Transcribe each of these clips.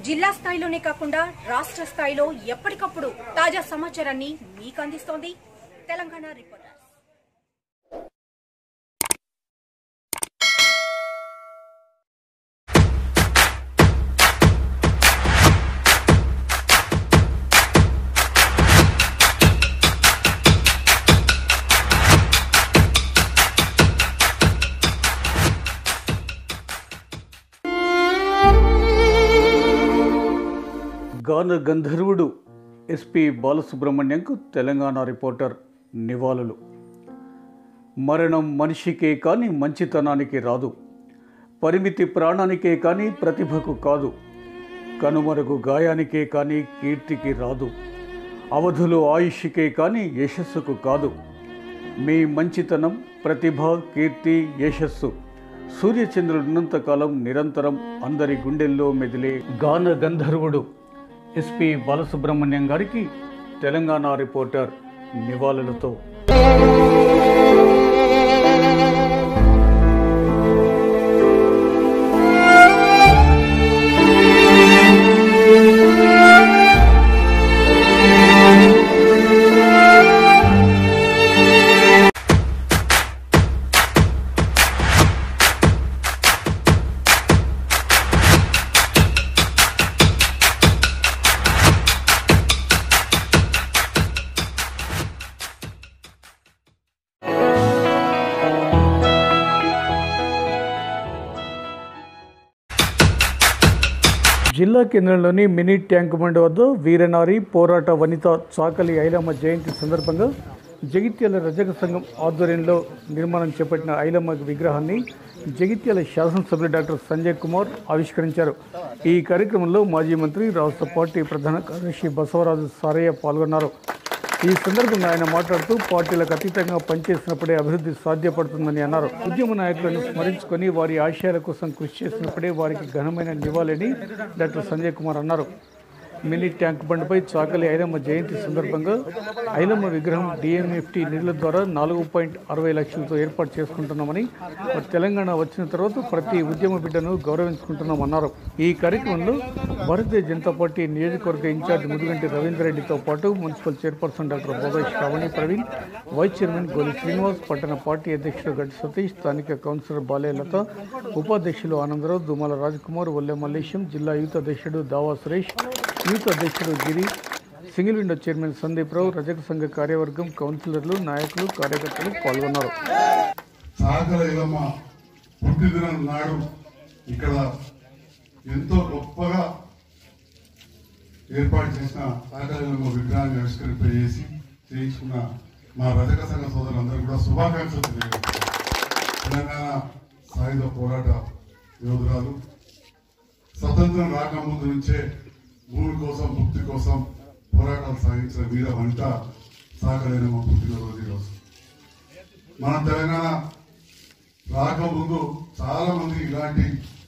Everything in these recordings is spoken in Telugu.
జిల్లా స్థాయిలోనే కాకుండా రాష్ట్ర స్థాయిలో ఎప్పటికప్పుడు తాజా సమాచారాన్ని మీకు అందిస్తోంది తెలంగాణ రిపోర్టర్స్ గాన గంధర్వుడు ఎస్పి బాలసుబ్రహ్మణ్యంకు తెలంగాణ రిపోర్టర్ నివాళులు మరణం మనిషికే కానీ మంచితనానికి రాదు పరిమితి ప్రాణానికే కానీ ప్రతిభకు కాదు కనుమరుగు గాయానికే కానీ కీర్తికి రాదు అవధులు ఆయుష్కే కానీ యశస్సుకు కాదు మీ మంచితనం ప్రతిభ కీర్తి యశస్సు సూర్యచంద్రుడున్నంతకాలం నిరంతరం అందరి గుండెల్లో మెదిలే గాన గంధర్వుడు ఎస్పి బాలసుబ్రహ్మణ్యం గారికి తెలంగాణ రిపోర్టర్ నివాళులతో జిల్లా కేంద్రంలోని మినీ ట్యాంక్ బండ్ వద్ద వీరనారి పోరాట వనిత చాకలి ఐలమ్మ జయంతి సందర్భంగా జగిత్యాల రజక సంఘం ఆధ్వర్యంలో నిర్మాణం చేపట్టిన ఐలమ్మ విగ్రహాన్ని జగిత్యాల శాసనసభ్యులు డాక్టర్ సంజయ్ కుమార్ ఆవిష్కరించారు ఈ కార్యక్రమంలో మాజీ మంత్రి రాష్ట్ర పార్టీ ప్రధాన కార్యదర్శి బసవరాజు సారయ్య పాల్గొన్నారు ఈ సందర్భంగా ఆయన మాట్లాడుతూ పార్టీలకు అతీతంగా పనిచేసినప్పుడే అభివృద్ధి సాధ్యపడుతుందని అన్నారు ఉద్యమ నాయకులను స్మరించుకొని వారి ఆశయాల కోసం కృషి చేసినప్పుడే వారికి ఘనమైన నివాళిని డాక్టర్ సంజయ్ కుమార్ అన్నారు మినీ ట్యాంక్ బండ్పై చాకలి ఐలమ్మ జయంతి సందర్భంగా ఐలమ్మ విగ్రహం డిఎంఎఫ్టి నిధుల ద్వారా నాలుగు పాయింట్ అరవై లక్షలతో ఏర్పాటు చేసుకుంటున్నామని మరి తెలంగాణ వచ్చిన తర్వాత ప్రతి ఉద్యమ బిడ్డను గౌరవించుకుంటున్నామన్నారు ఈ కార్యక్రమంలో భారతీయ జనతా పార్టీ నియోజకవర్గ ఇన్ఛార్జ్ ముదుగంటి రవీంద్రరెడ్డితో పాటు municipal chairperson doctor Bobai Sravani Praveen vice chairman Goli Srinivas పట్టణ పార్టీ అధ్యక్షుడు గడ్డి సతీష్ స్థానిక కౌన్సిలర్ బాలేలత ఉపాధ్యక్షులు ఆనందరావు దుమాల రాజ్కుమార్ ఒల్లె మల్లేశం జిల్లా యూత్ అధ్యక్షుడు దావా సురేష్ యూత్ అధ్యక్షుడు Giri single window chairman Sandeep Rao రజక సంఘ కార్యవర్గం కౌన్సిలర్లు నాయకులు కార్యకర్తలు పాల్గొన్నారు సాగర ఇలమ్మ పుట్టిదినం నాడు ఇక్కడ ఎంతో గొప్పగా ఏర్పాటు చేసిన సాగర ఇలమ్మ విగ్రహాన్ని ఆవిష్కరింపజేసి చేయించుకున్న మా రజక సంఘ సోదరులందరూ కూడా శుభాకాంక్షలు తెలియజేస్తున్నాను తెలంగాణ సాయుధ పోరాట యోధురాలు స్వతంత్రం రాకముందు నుంచే భూమి కోసం ముక్తి కోసం పోరాటాలు సాగించిన వీర వంట సాగరైన పుట్టినరోజు ఈరోజు మన తెలంగాణ రాకముందు చాలా మంది ఇలాంటి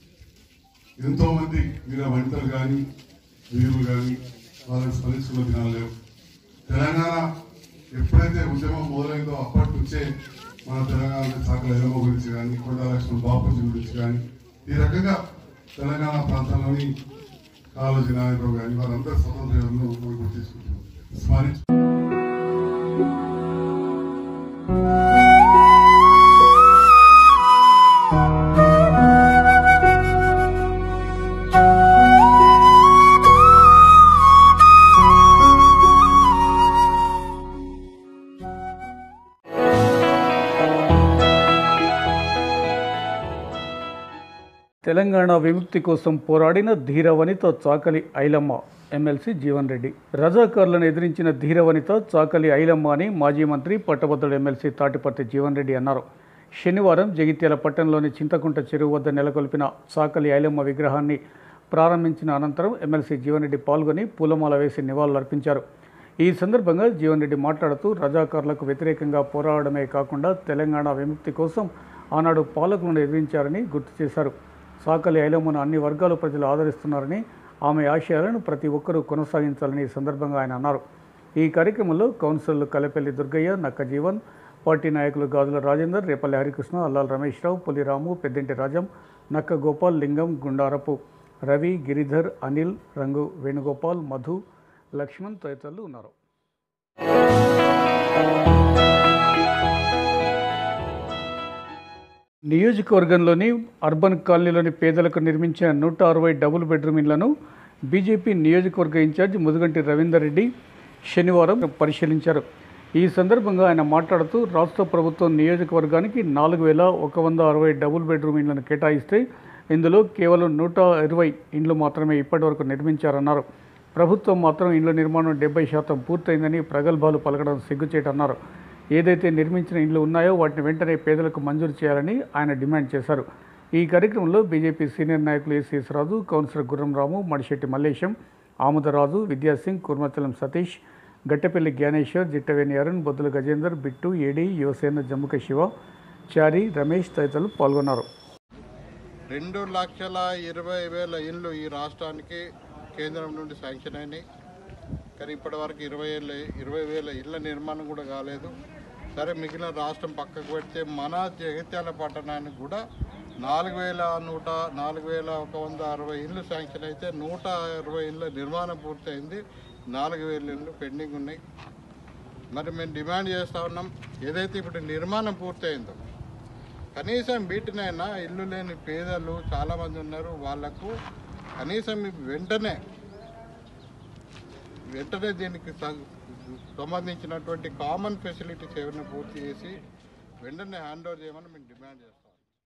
ఎంతో మంది వీర వంటలు కానీ వీరులు కానీ వాళ్ళని స్మరించుకున్న దినాలు లేవు తెలంగాణ ఎప్పుడైతే ఉద్యమం మొదలైందో అప్పటి నుంచే మన తెలంగాణ సాకల ఎలమ గురించి కానీ కొండ లక్ష్మణ్ బాపూజీ గురించి కానీ ఈ రకంగా తెలంగాణ ప్రాంతంలోని కాళోజీ నాయకుడు కానీ వారందరూ స్వతంత్ర యోధులను మనం గుర్తించుకుంటున్నాం స్మరించు తెలంగాణ విముక్తి కోసం పోరాడిన ధీర వనిత చాకలి ఐలమ్మ ఎమ్మెల్సీ జీవన్ రెడ్డి రజాకారులను ఎదిరించిన ధీర వనిత చాకలి ఐలమ్మ అని మాజీ మంత్రి పట్టభద్రుడు ఎమ్మెల్సీ తాటిపర్తి జీవన్ రెడ్డి అన్నారు శనివారం జగిత్యాల పట్టణంలోని చింతకుంట చెరువు వద్ద నెలకొల్పిన చాకలి ఐలమ్మ విగ్రహాన్ని ప్రారంభించిన అనంతరం ఎమ్మెల్సీ జీవన్ రెడ్డి పాల్గొని పూలమాల వేసి నివాళులర్పించారు ఈ సందర్భంగా జీవన్ రెడ్డి మాట్లాడుతూ రజాకారులకు వ్యతిరేకంగా పోరాడమే కాకుండా తెలంగాణ విముక్తి కోసం ఆనాడు పాలకులను ఎదిరించారని గుర్తు చేశారు సాకలి ఐలమ్మను అన్ని వర్గాల ప్రజలు ఆదరిస్తున్నారని ఆమె ఆశయాలను ప్రతి ఒక్కరూ కొనసాగించాలని ఈ సందర్భంగా ఆయన అన్నారు ఈ కార్యక్రమంలో కౌన్సిలర్లు కలపల్లి దుర్గయ్య నక్క జీవన్ పార్టీ నాయకులు గాజుల రాజేందర్ రేపల్లి హరికృష్ణ అల్లాల్ రమేష్ రావు పులిరాము పెద్దింటి రాజం నక్క గోపాల్ లింగం గుండారపు రవి గిరిధర్ అనిల్ రంగు వేణుగోపాల్ మధు లక్ష్మణ్ తదితరులు ఉన్నారు నియోజకవర్గంలోని అర్బన్ కాలనీలోని పేదలకు నిర్మించిన నూట అరవై డబుల్ బెడ్రూమ్ ఇళ్లను బీజేపీ నియోజకవర్గ ఇన్ఛార్జ్ ముదుగంటి రవీందర్ రెడ్డి శనివారం పరిశీలించారు ఈ సందర్భంగా ఆయన మాట్లాడుతూ రాష్ట్ర ప్రభుత్వం నియోజకవర్గానికి నాలుగు వేల ఒక వంద అరవై డబుల్ బెడ్రూమ్ ఇళ్లను కేటాయిస్తే ఇందులో కేవలం నూట ఇరవై ఇండ్లు మాత్రమే ఇప్పటివరకు నిర్మించారన్నారు ప్రభుత్వం మాత్రం ఇండ్ల నిర్మాణం డెబ్బై శాతం పూర్తయిందని ప్రగల్భాలు పలకడం సిగ్గుచేటన్నారు ఏదైతే నిర్మించిన ఇండ్లు ఉన్నాయో వాటిని వెంటనే పేదలకు మంజూరు చేయాలని ఆయన డిమాండ్ చేశారు ఈ కార్యక్రమంలో బీజేపీ సీనియర్ నాయకులు ఎస్ఎస్ రాజు కౌన్సిలర్ గుర్రం రాము మడిశెట్టి మల్లేశం ఆముదరాజు విద్యాసింగ్ కుర్మచలం సతీష్ గట్టెపల్లి జ్ఞానేశ్వర్ జిట్టవేణి అరుణ్ బొద్దుల గజేందర్ బిట్టు ఏడి యువసేన జమ్ముక శివ చారి రమేష్ తదితరులు పాల్గొన్నారు రెండు లక్షల ఇరవై వేల ఇండ్లు ఈ రాష్ట్రానికి కేంద్రం నుండి శాంక్షన్ అయినాయి కానీ ఇప్పటివరకు ఇరవై ఏళ్ళ ఇరవై వేల ఇళ్ళ నిర్మాణం కూడా కాలేదు సరే మిగిలిన రాష్ట్రం పక్కకు పెడితే మన జగిత్యాల పట్టణానికి కూడా నాలుగు వేల నూట నాలుగు వేల ఒక వంద అరవై ఇళ్ళు శాంక్షన్ అయితే నూట అరవై ఇళ్ళ నిర్మాణం పూర్తయింది నాలుగు వేల ఇళ్ళు పెండింగ్ ఉన్నాయి మరి మేము డిమాండ్ చేస్తూ ఉన్నాం ఏదైతే ఇప్పుడు నిర్మాణం పూర్తయిందో కనీసం వీటినైనా ఇల్లు లేని పేదలు చాలామంది ఉన్నారు వాళ్లకు కనీసం ఇవి వెంటనే వెంటనే దీనికి సం- సంబంధించినటువంటి కామన్ ఫెసిలిటీస్ ఏమైనా పూర్తి చేసి వెంటనే హ్యాండ్ ఓవర్ చేయమని మేము డిమాండ్ చేస్తాం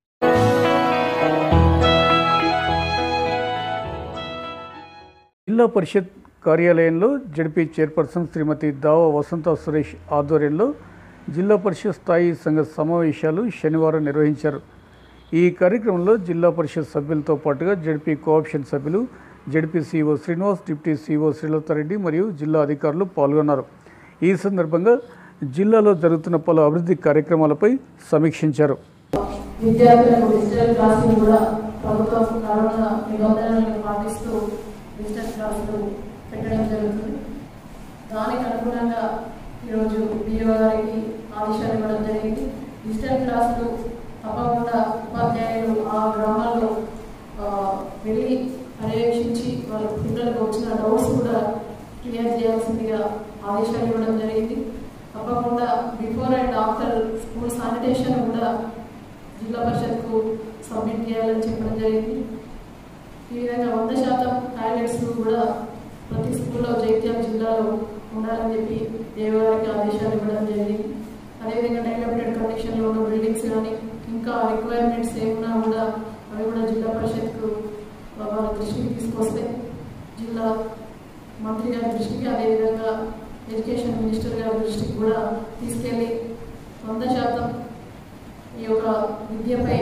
జిల్లా పరిషత్ కార్యాలయంలో జడ్పీ చైర్పర్సన్ శ్రీమతి దావ వసంత సురేష్ ఆధ్వర్యంలో జిల్లా పరిషత్ స్థాయి సంఘ సమావేశాలు శనివారం నిర్వహించారు ఈ కార్యక్రమంలో జిల్లా పరిషత్ సభ్యులతో పాటుగా జడ్పీ కోఆప్షన్ సభ్యులు ZP C O Srinivas deputy C O Srilatha Reddy మరియు జిల్లా అధికారులు పాల్గొన్నారు ఈ సందర్భంగా జిల్లాలో జరుగుతున్న పలు అభివృద్ధి కార్యక్రమాలపై సమీక్షించారు విద్యార్థులకు డిజిటల్ క్లాసులు కూడా ప్రభుత్వం కరోనా నిబంధనలను పాటిస్తూ డిజిటల్ క్లాసులు పెట్టడం జరుగుతుంది దానికి అనుగుణంగా ఈరోజు డిఓ గారికి ఆదేశాలు ఇవ్వడం జరిగింది డిజిటల్ క్లాసులు తప్పకుండా ఉపాధ్యాయులు ఆ గ్రామాల్లో ఆ, వెళ్ళి పర్యవేక్షించి వాళ్ళ పిల్లలకు వచ్చిన డౌట్స్ కూడా క్లియర్ చేయాల్సిందిగా ఆదేశాలు ఇవ్వడం జరిగింది తప్పకుండా before and after school sanitation కూడా జిల్లా పరిషత్కు సబ్మిట్ చేయాలని చెప్పడం జరిగింది ఈ విధంగా వంద శాతం టాయిలెట్స్ కూడా ప్రతి స్కూల్లో జైత్యాల జిల్లాలో ఉండాలని చెప్పి దేవాలయానికి ఆదేశాలు ఇవ్వడం జరిగింది అదేవిధంగా డెవలప్మెంట్ కండిషన్లో ఉన్న బిల్డింగ్స్ కానీ ఇంకా రిక్వైర్మెంట్స్ ఏమున్నా కూడా అవి కూడా జిల్లా పరిషత్కు వాళ్ళ దృష్టికి తీసుకొస్తే జిల్లా మంత్రి గారి దృష్టికి అదేవిధంగా ఎడ్యుకేషన్ మినిస్టర్ గారి దృష్టికి కూడా తీసుకెళ్ళి వంద శాతం ఈ యొక్క విద్యపై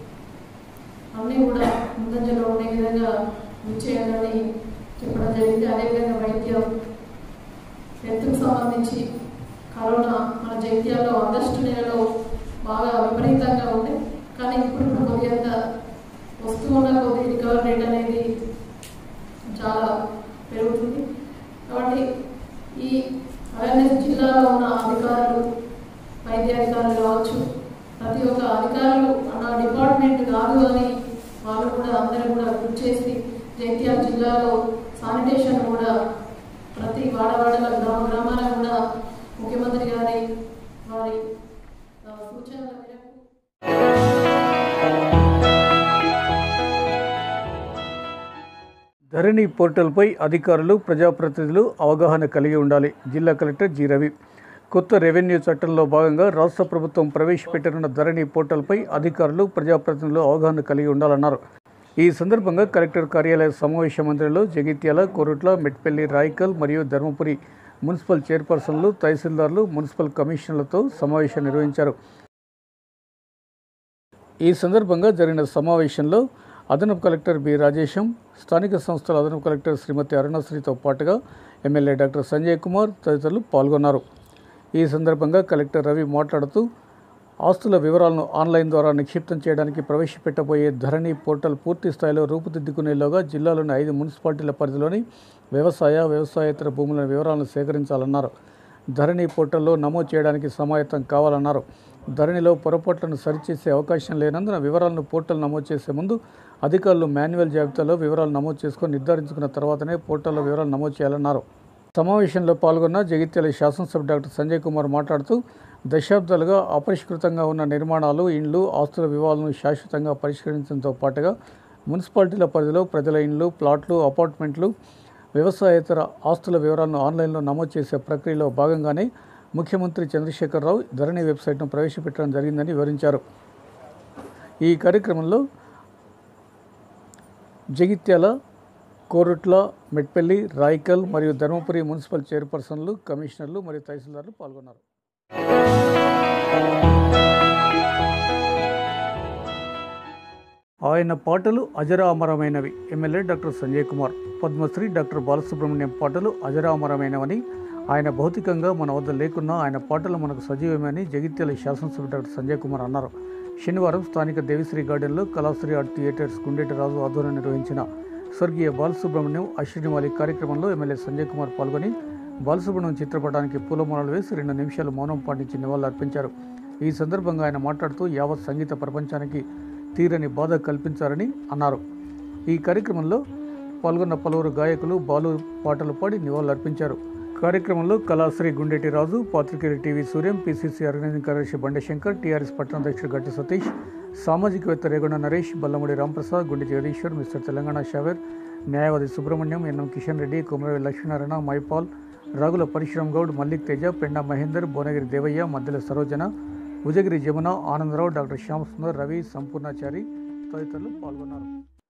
అన్నీ కూడా ముందంజలో ఉండే విధంగా చేయాలని చెప్పడం జరిగింది అదేవిధంగా వైద్యం హెల్త్కు సంబంధించి కరోనా మన జైత్యాల్లో ఆగస్టు నెలలో బాగా విపరీతంగా ఉంది కానీ ఇప్పుడు ఇప్పుడు కొద్దిగంత వస్తూ ఉన్న కొద్ది రికవర్ రేట్ అనేది చాలా పెరుగుతుంది కాబట్టి ఈ అవేర్నెస్ జిల్లాలో ఉన్న అధికారులు వైద్య అధికారులు కావచ్చు ప్రతి ఒక్క అధికారులు నా డిపార్ట్మెంట్ కాదు అని వాళ్ళు కూడా అందరూ కూడా గుర్తు చేసి జైత్యాల జిల్లాలో శానిటేషన్ కూడా ప్రతి వాడవాడల గ్రామ గ్రామాల కూడా ముఖ్యమంత్రి గారి వారి ఆ, సూచనల మేరకు ధరణి పోర్టల్పై అధికారులు ప్రజాప్రతినిధులు అవగాహన కలిగి ఉండాలి జిల్లా కలెక్టర్ జి రవి కొత్త రెవెన్యూ చట్టంలో భాగంగా రాష్ట్ర ప్రభుత్వం ప్రవేశపెట్టనున్న ధరణి పోర్టల్పై అధికారులు ప్రజాప్రతినిధులు అవగాహన కలిగి ఉండాలన్నారు ఈ సందర్భంగా కలెక్టర్ కార్యాలయ సమావేశ మందిరంలో జగిత్యాల కోరుట్ల మెట్పల్లి రాయికల్ మరియు ధర్మపురి మున్సిపల్ చైర్పర్సన్లు తహసీల్దార్లు మున్సిపల్ కమిషనర్లతో సమావేశం నిర్వహించారు ఈ సందర్భంగా జరిగిన సమావేశంలో అదనపు కలెక్టర్ బి రాజేశం స్థానిక సంస్థల అదనపు కలెక్టర్ శ్రీమతి అరుణశ్రీతో పాటుగా ఎమ్మెల్యే డాక్టర్ సంజయ్ కుమార్ తదితరులు పాల్గొన్నారు ఈ సందర్భంగా కలెక్టర్ రవి మాట్లాడుతూ ఆస్తుల వివరాలను ఆన్లైన్ ద్వారా నిక్షిప్తం చేయడానికి ప్రవేశపెట్టబోయే ధరణి పోర్టల్ పూర్తి స్థాయిలో రూపుదిద్దుకునేలోగా జిల్లాలోని ఐదు మున్సిపాలిటీల పరిధిలోని వ్యవసాయ వ్యవసాయేతర భూముల వివరాలను సేకరించాలన్నారు ధరణి పోర్టల్లో నమోదు చేయడానికి సమాయత్తం కావాలన్నారు ధరణిలో పొరపాట్లను సరిచేసే అవకాశం లేనందున వివరాలను పోర్టల్ నమోదు చేసే ముందు అధికారులు మాన్యువల్ జాబితాలో వివరాలు నమోదు చేసుకొని నిర్ధారించుకున్న తర్వాతనే పోర్టల్లో వివరాలు నమోదు చేయాలన్నారు సమావేశంలో పాల్గొన్న జగిత్యాల శాసనసభ డాక్టర్ సంజయ్ కుమార్ మాట్లాడుతూ దశాబ్దాలుగా అపరిష్కృతంగా ఉన్న నిర్మాణాలు ఇండ్లు ఆస్తుల వివాదాలను శాశ్వతంగా పరిష్కరించడంతో పాటుగా మున్సిపాలిటీల పరిధిలో ప్రజల ఇండ్లు ప్లాట్లు అపార్ట్మెంట్లు వ్యవసాయేతర ఆస్తుల వివరాలను ఆన్లైన్లో నమోదు చేసే ప్రక్రియలో భాగంగానే ముఖ్యమంత్రి చంద్రశేఖరరావు ధరణి వెబ్సైట్ను ప్రవేశపెట్టడం జరిగిందని వివరించారు ఈ కార్యక్రమంలో జగిత్యాల కోరుట్ల మెట్పల్లి రాయికల్ మరియు ధర్మపురి మున్సిపల్ చైర్పర్సన్లు కమిషనర్లు మరియు తహసీల్దార్లు పాల్గొన్నారు ఆయన పాటలు అజరామరమైనవి MLA doctor Sanjay Kumar Padmashri doctor Balasubrahmanyam పాటలు అజరామరమైనవని ఆయన భౌతికంగా మన వద్ద లేకున్నా ఆయన పాటలు మనకు సజీవమని జగిత్యాల శాసనసభ డాక్టర్ సంజయ్ కుమార్ అన్నారు శనివారం స్థానిక దేవిశ్రీ గార్డెన్లో కళాశ్రీ ఆర్ట్ థియేటర్స్ గుండెటి రాజు ఆధ్వర్యం నిర్వహించిన స్వర్గీయ బాలసుబ్రహ్మణ్యం అశ్వినివాలి కార్యక్రమంలో ఎమ్మెల్యే సంజయ్ కుమార్ పాల్గొని బాలసుబ్రహ్మణ్యం చిత్రపటానికి పూలమాలలు వేసి రెండు నిమిషాలు మౌనం పాటించి నివాళులర్పించారు ఈ సందర్భంగా ఆయన మాట్లాడుతూ యావత్ సంగీత ప్రపంచానికి తీరని బాధ కల్పించారని అన్నారు ఈ కార్యక్రమంలో పాల్గొన్న పలువురు గాయకులు బాలు పాటలు పాడి నివాళులర్పించారు కార్యక్రమంలో కళాశ్రీ గుండెటి రాజు పాత్రికేయులు టీవీ సూర్యం పిసిసి ఆర్గనైజింగ్ కార్యదర్శి బండశంకర్ టీఆర్ఎస్ పట్టణాధ్యక్షుడు గట్టి సతీష్ సామాజికవేత్త రేగొండ నరేష్ బల్లముడి రాంప్రసాద్ గుండె జగదీశ్వర్ మిస్టర్ తెలంగాణ షావేర్ న్యాయవాది సుబ్రహ్మణ్యం ఎన్ఎం కిషన్ రెడ్డి కుమరవి లక్ష్మీనారాయణ మైపాల్ రాగుల పరశురామ్ గౌడ్ మల్లిక్ తేజ పెండా మహేందర్ భువనగిరి దేవయ్య మద్దెల సరోజన ఉజగిరి జమున ఆనందరావు డాక్టర్ శ్యామ్ సుందర్ రవి సంపూర్ణాచారి తదితరులు పాల్గొన్నారు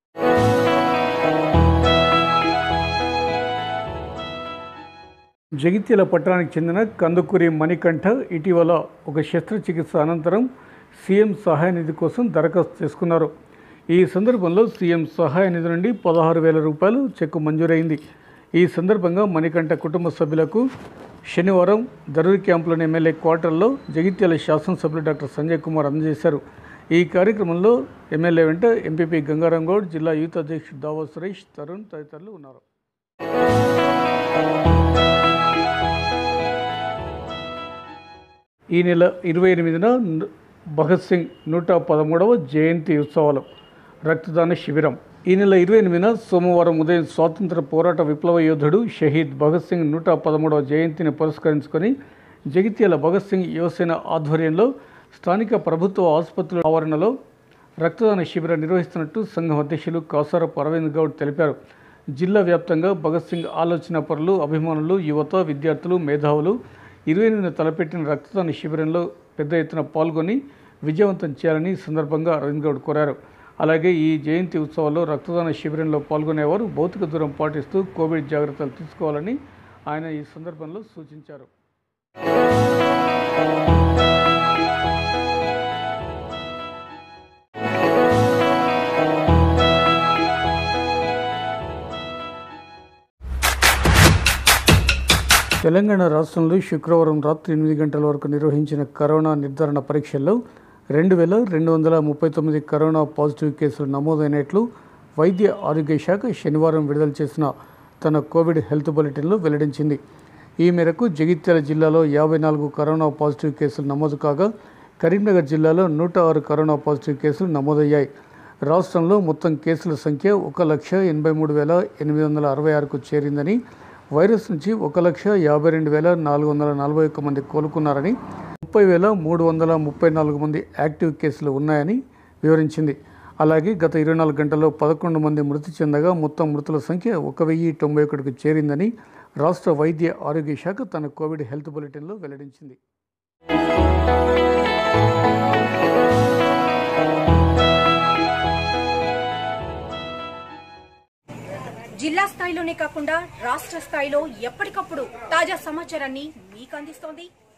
జగిత్యాల పట్టణానికి చెందిన కందుకూరి మణికంఠ ఇటీవల ఒక శస్త్రచికిత్స అనంతరం సీఎం సహాయ నిధి కోసం దరఖాస్తు చేసుకున్నారు ఈ సందర్భంలో సీఎం సహాయ నిధి నుండి పదహారు వేల రూపాయలు చెక్కు మంజూరైంది ఈ సందర్భంగా మణికంఠ కుటుంబ సభ్యులకు శనివారం దరూరి క్యాంపులోని ఎమ్మెల్యే క్వార్టర్లో జగిత్యాల శాసనసభ్యులు డాక్టర్ సంజయ్ కుమార్ అందజేశారు ఈ కార్యక్రమంలో ఎమ్మెల్యే వెంట ఎంపీపీ గంగారాం గౌడ్ జిల్లా యూత్ అధ్యక్షుడు దావో సురేష్ తరుణ్ తదితరులు ఉన్నారు ఈ నెల ఇరవై ఎనిమిదిన ను- భగత్ సింగ్ నూట పదమూడవ జయంతి ఉత్సవాలు రక్తదాన శిబిరం ఈ నెల ఇరవై ఎనిమిదిన సోమవారం ఉదయం స్వాతంత్ర పోరాట విప్లవ యోధుడు షహీద్ భగత్ సింగ్ నూట పదమూడవ జయంతిని పురస్కరించుకొని జగిత్యాల భగత్ సింగ్ యువసేన ఆధ్వర్యంలో స్థానిక ప్రభుత్వ ఆసుపత్రుల ఆవరణలో రక్తదాన శిబిరం నిర్వహిస్తున్నట్టు సంఘం అధ్యక్షులు కాసారపు అరవింద్ గౌడ్ తెలిపారు జిల్లా వ్యాప్తంగా భగత్ సింగ్ ఆలోచన పరులు అభిమానులు యువత విద్యార్థులు మేధావులు ఇరవై ఎనిమిదిన తలపెట్టిన రక్తదాన శిబిరంలో పెద్ద ఎత్తున పాల్గొని విజయవంతం చేయాలని ఈ సందర్భంగా అరవింద్ గౌడ్ కోరారు అలాగే ఈ జయంతి ఉత్సవాల్లో రక్తదాన శిబిరంలో పాల్గొనేవారు భౌతిక దూరం పాటిస్తూ కోవిడ్ జాగ్రత్తలు తీసుకోవాలని ఆయన ఈ సందర్భంలో సూచించారు తెలంగాణ రాష్ట్రంలో శుక్రవారం రాత్రి ఎనిమిది గంటల వరకు నిర్వహించిన కరోనా నిర్ధారణ పరీక్షల్లో రెండు వేల రెండు వందల ముప్పై తొమ్మిది కరోనా పాజిటివ్ కేసులు నమోదైనట్లు వైద్య ఆరోగ్య శాఖ శనివారం విడుదల చేసిన తన కోవిడ్ హెల్త్ బులెటిన్లో వెల్లడించింది ఈ మేరకు జగిత్యాల జిల్లాలో యాభై నాలుగు కరోనా పాజిటివ్ కేసులు నమోదు కాగా కరీంనగర్ జిల్లాలో నూట ఆరు కరోనా పాజిటివ్ కేసులు నమోదయ్యాయి రాష్ట్రంలో మొత్తం కేసుల సంఖ్య ఒక లక్ష ఎనభై మూడు వేల ఎనిమిది వందల అరవై ఆరుకు చేరిందని వైరస్ నుంచి ఒక లక్ష యాభై రెండు వేల నాలుగు వందల నలభై ఒక్క మంది కోలుకున్నారని ముప్పై వేల మూడు వందల ముప్పై నాలుగు మంది యాక్టివ్ కేసులు ఉన్నాయని వివరించింది అలాగే గత ఇరవై నాలుగు గంటల్లో పదకొండు మంది మృతి చెందగా మొత్తం మృతుల సంఖ్య ఒక వెయ్యి తొంభై ఒకటికి చేరిందని రాష్ట్ర వైద్య ఆరోగ్య శాఖ తన కోవిడ్ హెల్త్ బులెటిన్లో వెల్లడించింది జిల్లా స్థాయిలోనే కాకుండా రాష్ట్ర స్థాయిలో ఎప్పటికప్పుడు తాజా సమాచారాన్ని మీకు అందిస్తోంది